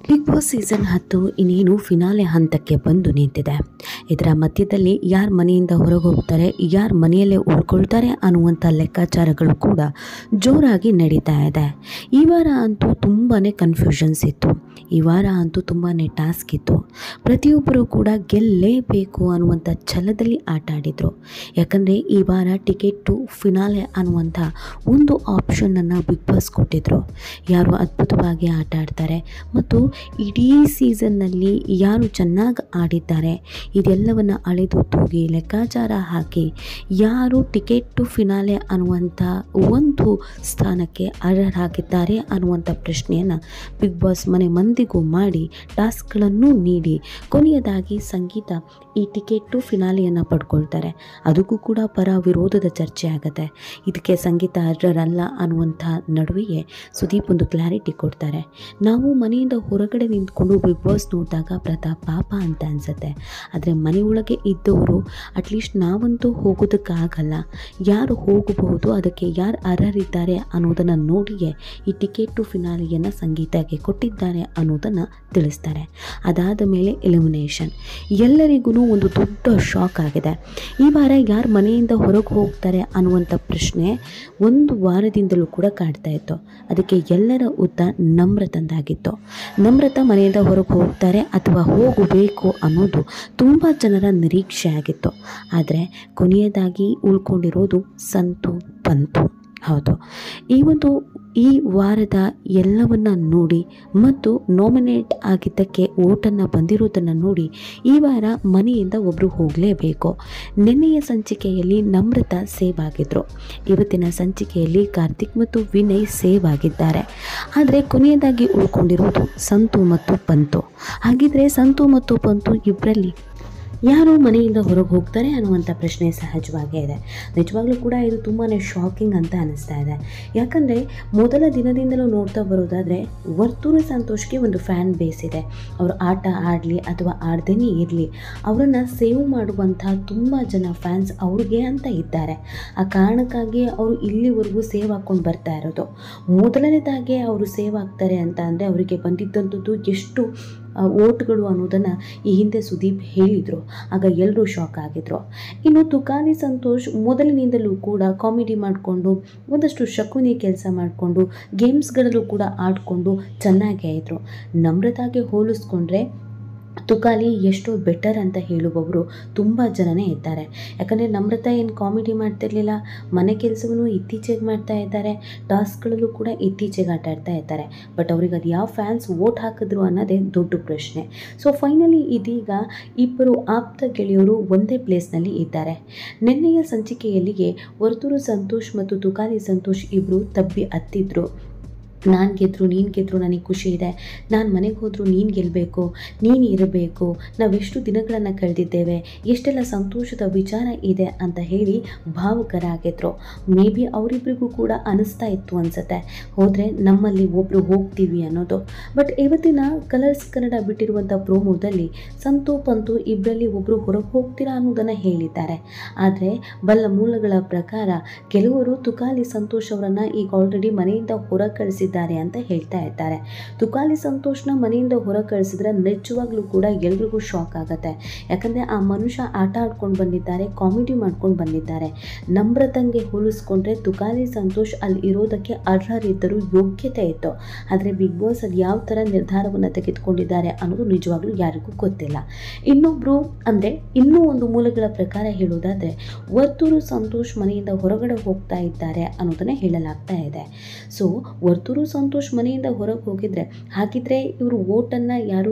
big boss season ಹತ್ತು ಇನ್ನೇನು finale ಹಂತಕ್ಕೆ ಬಂದು ನಿಂತಿದೆ ಇದರ ಮಧ್ಯದಲ್ಲಿ ಯಾರು ಮನೆಯಿಂದ ಹೊರಗೆ ಹೋಗ್ತಾರೆ ಯಾರು ಮನೆಯಲ್ಲೇ ಉಳ್ಕೊಳ್ತಾರೆ ಅನ್ನುವಂಥ ಲೆಕ್ಕಾಚಾರಗಳು ಕೂಡ ಜೋರಾಗಿ ನಡೀತಾ ಇದೆ ಈ ವಾರ ಅಂತೂ ತುಂಬಾ ಕನ್ಫ್ಯೂಷನ್ಸ್ ಇತ್ತು ಈ ವಾರ ಅಂತೂ ತುಂಬಾ ಟಾಸ್ಕ್ ಇತ್ತು ಪ್ರತಿಯೊಬ್ಬರು ಕೂಡ ಗೆಲ್ಲೇಬೇಕು ಅನ್ನುವಂಥ ಛಲದಲ್ಲಿ ಆಟ ಆಡಿದರು ಯಾಕಂದರೆ ಈ ವಾರ ಟಿಕೆಟ್ ಟು ಫಿನಾಲೆ ಅನ್ನುವಂಥ ಒಂದು ಆಪ್ಷನನ್ನು ಬಿಗ್ ಬಾಸ್ ಕೊಟ್ಟಿದ್ದರು ಯಾರು ಅದ್ಭುತವಾಗಿ ಆಟ ಆಡ್ತಾರೆ ಮತ್ತು ಇಡೀ ಸೀಸನ್ನಲ್ಲಿ ಯಾರು ಚೆನ್ನಾಗಿ ಆಡಿದ್ದಾರೆ ಇದೆಲ್ಲವನ್ನು ಅಳೆದು ತೂಗಿ ಲೆಕ್ಕಾಚಾರ ಹಾಕಿ ಯಾರು ಟಿಕೆಟ್ ಟು ಫಿನಾಲೆ ಅನ್ನುವಂಥ ಒಂದು ಸ್ಥಾನಕ್ಕೆ ಅರ್ಹರಾಗಿದ್ದಾರೆ ಅನ್ನುವಂಥ ಪ್ರಶ್ನೆಯನ್ನು ಬಿಗ್ ಬಾಸ್ ಮನೆ ಮಂದಿಗೂ ಮಾಡಿ ಟಾಸ್ಕ್ಗಳನ್ನು ನೀಡಿ ಕೊನೆಯದಾಗಿ ಸಂಗೀತ ಈ ಟಿಕೆಟ್ ಟು ಫಿನಾಲೆಯನ್ನು ಪಡ್ಕೊಳ್ತಾರೆ ಅದಕ್ಕೂ ಕೂಡ ಪರ ವಿರೋಧದ ಚರ್ಚೆ ಆಗುತ್ತೆ ಇದಕ್ಕೆ ಸಂಗೀತ ಅರ್ಹರಲ್ಲ ಅನ್ನುವಂಥ ನಡುವೆಯೇ ಸುದೀಪ್ ಒಂದು ಕ್ಲಾರಿಟಿ ಕೊಡ್ತಾರೆ ನಾವು ಮನೆಯಿಂದ ಹೊರಗಡೆ ನಿಂತ್ಕೊಂಡು ಬಿಗ್ ಬಾಸ್ ನೋಡಿದಾಗ ಪ್ರತಾಪ್ ಪಾಪ ಅಂತ ಅನಿಸುತ್ತೆ ಆದರೆ ಮನೆಯೊಳಗೆ ಇದ್ದವರು ಅಟ್ಲೀಸ್ಟ್ ನಾವಂತೂ ಹೋಗೋದಕ್ಕಾಗಲ್ಲ ಯಾರು ಹೋಗಬಹುದು ಅದಕ್ಕೆ ಯಾರು ಅರ್ಹರಿದ್ದಾರೆ ಅನ್ನೋದನ್ನು ನೋಡಿಯೇ ಈ ಟಿಕೆಟ್ ಟು ಫಿನಾಲಿಯನ್ನು ಸಂಗೀತಕ್ಕೆ ಕೊಟ್ಟಿದ್ದಾರೆ ಅನ್ನೋದನ್ನು ತಿಳಿಸ್ತಾರೆ ಅದಾದ ಮೇಲೆ ಎಲಿಮಿನೇಷನ್ ಎಲ್ಲರಿಗೂ ಒಂದು ದೊಡ್ಡ ಶಾಕ್ ಆಗಿದೆ ಈ ವಾರ ಯಾರು ಮನೆಯಿಂದ ಹೊರಗೆ ಹೋಗ್ತಾರೆ ಅನ್ನುವಂಥ ಪ್ರಶ್ನೆ ಒಂದು ವಾರದಿಂದಲೂ ಕೂಡ ಕಾಡ್ತಾ ಇತ್ತು ಅದಕ್ಕೆ ಎಲ್ಲರ ಉತ್ತ ನಮ್ರತಂದಾಗಿತ್ತು ನಮ್ರತ ಮನೆಯಿಂದ ಹೊರಗೆ ಹೋಗ್ತಾರೆ ಅಥವಾ ಹೋಗಬೇಕು ಅನ್ನೋದು ತುಂಬ ಜನರ ನಿರೀಕ್ಷೆ ಆಗಿತ್ತು ಆದರೆ ಕೊನೆಯದಾಗಿ ಉಳ್ಕೊಂಡಿರೋದು ಸಂತು ಪಂತು ಹೌದು ಈ ಒಂದು ಈ ವಾರದ ಎಲ್ಲವನ್ನ ನೋಡಿ ಮತ್ತು ನಾಮಿನೇಟ್ ಆಗಿದ್ದಕ್ಕೆ ಓಟನ್ನು ಬಂದಿರೋದನ್ನು ನೋಡಿ ಈ ವಾರ ಮನೆಯಿಂದ ಒಬ್ಬರು ಹೋಗಲೇಬೇಕು ನಿನ್ನೆಯ ಸಂಚಿಕೆಯಲ್ಲಿ ನಮ್ರತ ಸೇವ್ ಆಗಿದ್ರು ಇವತ್ತಿನ ಸಂಚಿಕೆಯಲ್ಲಿ ಕಾರ್ತಿಕ್ ಮತ್ತು ವಿನಯ್ ಸೇವ್ ಆಗಿದ್ದಾರೆ ಆದರೆ ಕೊನೆಯದಾಗಿ ಉಳ್ಕೊಂಡಿರೋದು ಸಂತು ಮತ್ತು ಪಂತು ಹಾಗಿದ್ರೆ ಸಂತು ಮತ್ತು ಪಂತು ಇಬ್ಬರಲ್ಲಿ ಯಾರು ಮನೆಯಿಂದ ಹೊರಗೆ ಹೋಗ್ತಾರೆ ಅನ್ನುವಂಥ ಪ್ರಶ್ನೆ ಸಹಜವಾಗೇ ಇದೆ ನಿಜವಾಗ್ಲೂ ಕೂಡ ಇದು ತುಂಬಾ ಶಾಕಿಂಗ್ ಅಂತ ಅನ್ನಿಸ್ತಾ ಇದೆ ಯಾಕಂದರೆ ಮೊದಲ ದಿನದಿಂದಲೂ ನೋಡ್ತಾ ಬರೋದಾದರೆ ವರ್ತೂರು ಸಂತೋಷ್ಗೆ ಒಂದು ಫ್ಯಾನ್ ಬೇಸ್ ಇದೆ ಅವರು ಆಟ ಆಡಲಿ ಅಥವಾ ಆಡ್ದೇನೆ ಇರಲಿ ಅವರನ್ನು ಸೇವ್ ಮಾಡುವಂಥ ತುಂಬ ಜನ ಫ್ಯಾನ್ಸ್ ಅವ್ರಿಗೆ ಅಂತ ಇದ್ದಾರೆ ಆ ಕಾರಣಕ್ಕಾಗಿ ಅವರು ಇಲ್ಲಿವರೆಗೂ ಸೇವ್ ಹಾಕ್ಕೊಂಡು ಬರ್ತಾ ಇರೋದು ಮೊದಲನೇದಾಗೆ ಅವರು ಸೇವ್ ಆಗ್ತಾರೆ ಅಂತ ಅಂದರೆ ಅವರಿಗೆ ಬಂದಿದ್ದಂಥದ್ದು ಎಷ್ಟು ಓಟ್ಗಳು ಅನ್ನೋದನ್ನು ಈ ಹಿಂದೆ ಸುದೀಪ್ ಹೇಳಿದರು ಆಗ ಎಲ್ಲರೂ ಶಾಕ್ ಆಗಿದ್ರು ಇನ್ನು ತುಕಾಲಿ ಸಂತೋಷ್ ಮೊದಲಿನಿಂದಲೂ ಕೂಡ ಕಾಮಿಡಿ ಮಾಡಿಕೊಂಡು ಒಂದಷ್ಟು ಶಕುನಿ ಕೆಲಸ ಮಾಡಿಕೊಂಡು ಗೇಮ್ಸ್ಗಳಲ್ಲೂ ಕೂಡ ಆಡಿಕೊಂಡು ಚೆನ್ನಾಗೇ ಇದ್ದರು ನಮ್ರತಾಗೆ ಹೋಲಿಸ್ಕೊಂಡ್ರೆ ತುಕಾಲಿ ಎಷ್ಟೋ ಬೆಟರ್ ಅಂತ ಹೇಳುವವರು ತುಂಬ ಜನನೇ ಇದ್ದಾರೆ ಯಾಕಂದರೆ ನಮ್ರತ ಏನು ಕಾಮಿಡಿ ಮಾಡ್ತಿರ್ಲಿಲ್ಲ ಮನೆ ಕೆಲಸವನ್ನು ಇತ್ತೀಚೆಗೆ ಮಾಡ್ತಾ ಇದ್ದಾರೆ ಟಾಸ್ಕ್ಗಳಲ್ಲೂ ಕೂಡ ಇತ್ತೀಚೆಗೆ ಆಟ ಆಡ್ತಾ ಇದ್ದಾರೆ ಬಟ್ ಅವ್ರಿಗೆ ಅದು ಯಾವ ಫ್ಯಾನ್ಸ್ ವೋಟ್ ಹಾಕಿದ್ರು ಅನ್ನೋದೇ ದೊಡ್ಡ ಪ್ರಶ್ನೆ ಸೊ ಫೈನಲಿ ಇದೀಗ ಇಬ್ಬರು ಆಪ್ತ ಗೆಳೆಯರು ಒಂದೇ ಪ್ಲೇಸ್ನಲ್ಲಿ ಇದ್ದಾರೆ ನಿನ್ನೆಯ ಸಂಚಿಕೆಯಲ್ಲಿಗೆ ವರ್ತೂರು ಸಂತೋಷ್ ಮತ್ತು ತುಕಾಲಿ ಸಂತೋಷ್ ಇಬ್ಬರು ತಬ್ಬಿ ಹತ್ತಿದ್ರು ನಾನು ಗೆದ್ರು ನೀನು ಗೆದ್ರು ನನಗೆ ಖುಷಿ ಇದೆ ನಾನು ಮನೆಗೆ ಹೋದರೂ ನೀನು ಗೆಲ್ಲಬೇಕು ನೀನು ಇರಬೇಕು ನಾವೆಷ್ಟು ದಿನಗಳನ್ನು ಕಳೆದಿದ್ದೇವೆ ಎಷ್ಟೆಲ್ಲ ಸಂತೋಷದ ವಿಚಾರ ಇದೆ ಅಂತ ಹೇಳಿ ಭಾವುಕರಾಗಿದ್ರು ಮೇ ಬಿ ಅವರಿಬ್ಬರಿಗೂ ಕೂಡ ಅನಿಸ್ತಾ ಇತ್ತು ಅನಿಸುತ್ತೆ ಹೋದರೆ ನಮ್ಮಲ್ಲಿ ಒಬ್ಬರು ಹೋಗ್ತೀವಿ ಅನ್ನೋದು ಬಟ್ ಇವತ್ತಿನ ಕಲರ್ಸ್ ಕನ್ನಡ ಬಿಟ್ಟಿರುವಂಥ ಪ್ರೋಮೋದಲ್ಲಿ ಸಂತು ಪಂತು ಇಬ್ಬರಲ್ಲಿ ಒಬ್ಬರು ಹೊರಗೆ ಹೋಗ್ತೀರಾ ಅನ್ನೋದನ್ನು ಹೇಳಿದ್ದಾರೆ ಆದರೆ ಬಲ್ಲ ಮೂಲಗಳ ಪ್ರಕಾರ ಕೆಲವರು ತುಕಾಲಿ ಸಂತೋಷ್ ಅವರನ್ನು ಈಗ ಆಲ್ರೆಡಿ ಮನೆಯಿಂದ ಹೊರ ಕಳಿಸಿದ್ದಾರೆ ಅಂತ ಹೇಳ್ತಾ ಇದ್ದಾರೆ ತುಕಾಲಿ ಸಂತೋಷ್ನ ಮನೆಯಿಂದ ಹೊರ ಕಳಿಸಿದ್ರೆ ನಿಜವಾಗ್ಲೂ ಕೂಡ ಎಲ್ರಿಗೂ ಶಾಕ್ ಆಗುತ್ತೆ ಯಾಕಂದರೆ ಆ ಮನುಷ್ಯ ಆಟ ಆಡ್ಕೊಂಡು ಬಂದಿದ್ದಾರೆ ಕಾಮಿಡಿ ಮಾಡ್ಕೊಂಡು ಬಂದಿದ್ದಾರೆ ನಮ್ರತಂಗೆ ಹೋಲಿಸ್ಕೊಂಡ್ರೆ ತುಕಾಲಿ ಸಂತೋಷ್ ಅಲ್ಲಿ ಇರೋದಕ್ಕೆ ಅರ್ಹರಿದ್ದರೂ ಯೋಗ್ಯತೆ ಇತ್ತು ಆದರೆ ಬಿಗ್ ಬಾಸ್ ಅದು ಯಾವ ಥರ ನಿರ್ಧಾರವನ್ನು ತೆಗೆದುಕೊಂಡಿದ್ದಾರೆ ಅನ್ನೋದು ನಿಜವಾಗ್ಲೂ ಯಾರಿಗೂ ಗೊತ್ತಿಲ್ಲ ಇನ್ನೊಬ್ಬರು ಅಂದರೆ ಇನ್ನೂ ಒಂದು ಮೂಲಗಳ ಪ್ರಕಾರ ಹೇಳೋದಾದರೆ ವರ್ತೂರು ಸಂತೋಷ್ ಮನೆಯಿಂದ ಹೊರಗಡೆ ಹೋಗ್ತಾ ಇದ್ದಾರೆ ಅನ್ನೋದನ್ನೇ ಹೇಳಲಾಗ್ತಾ ಇದೆ ಸೊ ವರ್ತೂರು ಸಂತೋಷ್ ಮನೆಯಿಂದ ಹೊರಗೆ ಹೋಗಿದ್ರೆ ಹಾಗಿದ್ರೆ ಇವರು ಓಟನ್ನು ಯಾರೂ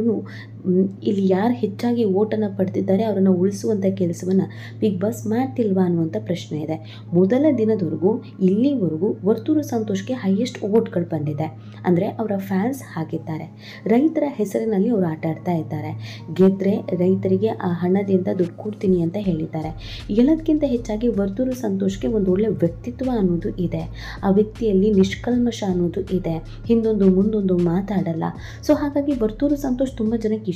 ಇಲ್ಲಿ ಯಾರು ಹೆಚ್ಚಾಗಿ ಓಟನ್ನು ಪಡೆದಿದ್ದಾರೆ ಅವರನ್ನು ಉಳಿಸುವಂಥ ಕೆಲಸವನ್ನು ಬಿಗ್ ಬಾಸ್ ಮಾಡ್ತಿಲ್ವಾ ಅನ್ನುವಂಥ ಪ್ರಶ್ನೆ ಇದೆ ಮೊದಲ ದಿನದವರೆಗೂ ಇಲ್ಲಿವರೆಗೂ ವರ್ತೂರು ಸಂತೋಷ್ಗೆ ಹೈಯೆಸ್ಟ್ ಓಟ್ಗಳು ಬಂದಿದೆ ಅಂದರೆ ಅವರ ಫ್ಯಾನ್ಸ್ ಹಾಕಿದ್ದಾರೆ ರೈತರ ಹೆಸರಿನಲ್ಲಿ ಅವರು ಆಟ ಆಡ್ತಾ ಇದ್ದಾರೆ ಗೆದ್ದರೆ ರೈತರಿಗೆ ಆ ಹಣದಿಂದ ದುಡ್ಡು ಕೊಡ್ತೀನಿ ಅಂತ ಹೇಳಿದ್ದಾರೆ ಎಲ್ಲದಕ್ಕಿಂತ ಹೆಚ್ಚಾಗಿ ವರ್ತೂರು ಸಂತೋಷ್ಗೆ ಒಂದು ಒಳ್ಳೆ ವ್ಯಕ್ತಿತ್ವ ಅನ್ನೋದು ಇದೆ ಆ ವ್ಯಕ್ತಿಯಲ್ಲಿ ನಿಷ್ಕಲ್ಮಶ ಅನ್ನೋದು ಇದೆ ಹಿಂದೊಂದು ಮುಂದೊಂದು ಮಾತಾಡಲ್ಲ ಸೊ ಹಾಗಾಗಿ ವರ್ತೂರು ಸಂತೋಷ್ ತುಂಬ ಜನಕ್ಕೆ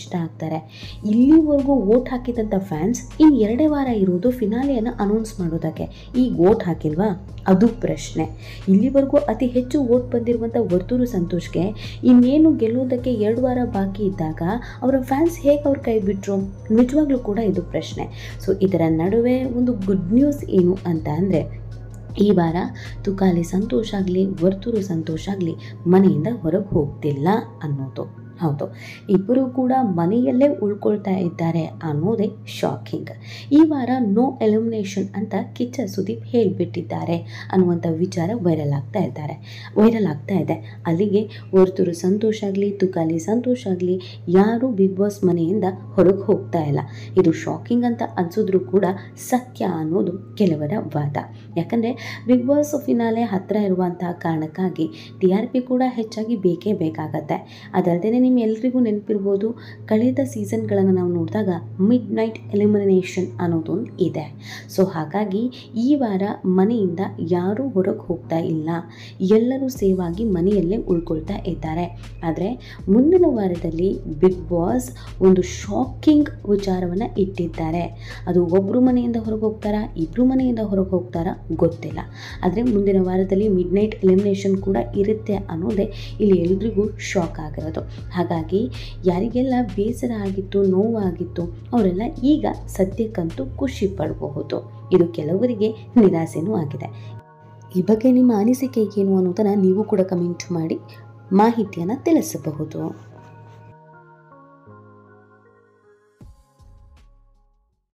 ಇಷ್ಟ ಆಗ್ತಾರೆ ಇಲ್ಲಿವರೆಗೂ ವೋಟ್ ಹಾಕಿದಂಥ ಫ್ಯಾನ್ಸ್ ಇನ್ನು ಎರಡೇ ವಾರ ಇರುವುದು ಫಿನಾಲೆಯನ್ನು ಅನೌನ್ಸ್ ಮಾಡೋದಕ್ಕೆ ಈಗ ವೋಟ್ ಹಾಕಿಲ್ವಾ ಅದು ಪ್ರಶ್ನೆ ಇಲ್ಲಿವರೆಗೂ ಅತಿ ಹೆಚ್ಚು ವೋಟ್ ಬಂದಿರುವಂಥ ವರ್ತೂರು ಸಂತೋಷ್ಗೆ ಇನ್ನೇನು ಗೆಲ್ಲೋದಕ್ಕೆ ಎರಡು ವಾರ ಬಾಕಿ ಇದ್ದಾಗ ಅವರ ಫ್ಯಾನ್ಸ್ ಹೇಗೆ ಅವ್ರ ಕೈ ಬಿಟ್ಟರು ನಿಜವಾಗ್ಲೂ ಕೂಡ ಇದು ಪ್ರಶ್ನೆ ಸೊ ಇದರ ನಡುವೆ ಒಂದು ಗುಡ್ ನ್ಯೂಸ್ ಏನು ಅಂತ ಅಂದರೆ ಈ ವಾರ ತುಕಾಲಿ ಸಂತೋಷ ಆಗಲಿ ವರ್ತೂರು ಸಂತೋಷ ಆಗಲಿ ಮನೆಯಿಂದ ಹೊರಗೆ ಹೋಗ್ತಿಲ್ಲ ಅನ್ನೋದು ಹೌದು ಇಬ್ಬರು ಕೂಡ ಮನೆಯಲ್ಲೇ ಉಳ್ಕೊಳ್ತಾ ಇದ್ದಾರೆ ಅನ್ನೋದೇ ಶಾಕಿಂಗ್ ಈ ವಾರ ನೋ ಎಲಿಮಿನೇಷನ್ ಅಂತ ಕಿಚ್ಚ ಸುದೀಪ್ ಹೇಳಿಬಿಟ್ಟಿದ್ದಾರೆ ಅನ್ನುವಂಥ ವಿಚಾರ ವೈರಲ್ ಆಗ್ತಾ ಇದ್ದಾರೆ ವೈರಲ್ ಆಗ್ತಾ ಇದೆ ಅಲ್ಲಿಗೆ ವರ್ತೂರು ಸಂತೋಷ ಆಗಲಿ ತುಕಾಲಿ ಸಂತೋಷ ಆಗಲಿ ಯಾರೂ ಬಿಗ್ ಬಾಸ್ ಮನೆಯಿಂದ ಹೊರಗೆ ಹೋಗ್ತಾ ಇಲ್ಲ ಇದು ಶಾಕಿಂಗ್ ಅಂತ ಅನ್ಸಿದ್ರು ಕೂಡ ಸತ್ಯ ಅನ್ನೋದು ಕೆಲವರ ವಾದ ಯಾಕಂದರೆ ಬಿಗ್ ಬಾಸ್ ಫಿನಾಲೆ ಹತ್ತಿರ ಇರುವಂತಹ ಕಾರಣಕ್ಕಾಗಿ ಟಿ ಆರ್ ಪಿ ಕೂಡ ಹೆಚ್ಚಾಗಿ ಬೇಕೇ ಬೇಕಾಗತ್ತೆ ಅದಲ್ಲದೆ ನಿಮ್ಮ ಎಲ್ರಿಗೂ ನೆನಪಿರ್ಬೋದು ಕಳೆದ ಸೀಸನ್ಗಳನ್ನು ನಾವು ನೋಡಿದಾಗ ಮಿಡ್ ನೈಟ್ ಎಲಿಮಿನೇಷನ್ ಅನ್ನೋದೊಂದು ಇದೆ ಸೊ ಹಾಗಾಗಿ ಈ ವಾರ ಮನೆಯಿಂದ ಯಾರೂ ಹೊರಗೆ ಹೋಗ್ತಾ ಇಲ್ಲ ಎಲ್ಲರೂ ಸೇವ್ ಆಗಿ ಮನೆಯಲ್ಲೇ ಉಳ್ಕೊಳ್ತಾ ಇದ್ದಾರೆ ಆದರೆ ಮುಂದಿನ ವಾರದಲ್ಲಿ ಬಿಗ್ ಬಾಸ್ ಒಂದು ಶಾಕಿಂಗ್ ವಿಚಾರವನ್ನು ಇಟ್ಟಿದ್ದಾರೆ ಅದು ಒಬ್ಬರು ಮನೆಯಿಂದ ಹೊರಗೆ ಹೋಗ್ತಾರಾ ಇಬ್ಬರು ಮನೆಯಿಂದ ಹೊರಗೆ ಹೋಗ್ತಾರಾ ಗೊತ್ತಿಲ್ಲ ಆದರೆ ಮುಂದಿನ ವಾರದಲ್ಲಿ ಮಿಡ್ ನೈಟ್ ಎಲಿಮಿನೇಷನ್ ಕೂಡ ಇರುತ್ತೆ ಅನ್ನೋದೇ ಇಲ್ಲಿ ಎಲ್ರಿಗೂ ಶಾಕ್ ಆಗಿರೋದು ಹಾಗಾಗಿ ಯಾರಿಗೆಲ್ಲ ಬೇಸರ ಆಗಿತ್ತು ನೋವಾಗಿತ್ತು ಅವರೆಲ್ಲ ಈಗ ಸದ್ಯಕ್ಕಂತೂ ಖುಷಿ ಪಡಬಹುದು ಇದು ಕೆಲವರಿಗೆ ನಿರಾಸೆನೂ ಆಗಿದೆ ಈ ಬಗ್ಗೆ ನಿಮ್ಮ ಅನಿಸಿಕೆ ಏನು ಅನ್ನೋದನ್ನು ನೀವು ಕೂಡ ಕಮೆಂಟ್ ಮಾಡಿ ಮಾಹಿತಿಯನ್ನು ತಿಳಿಸಬಹುದು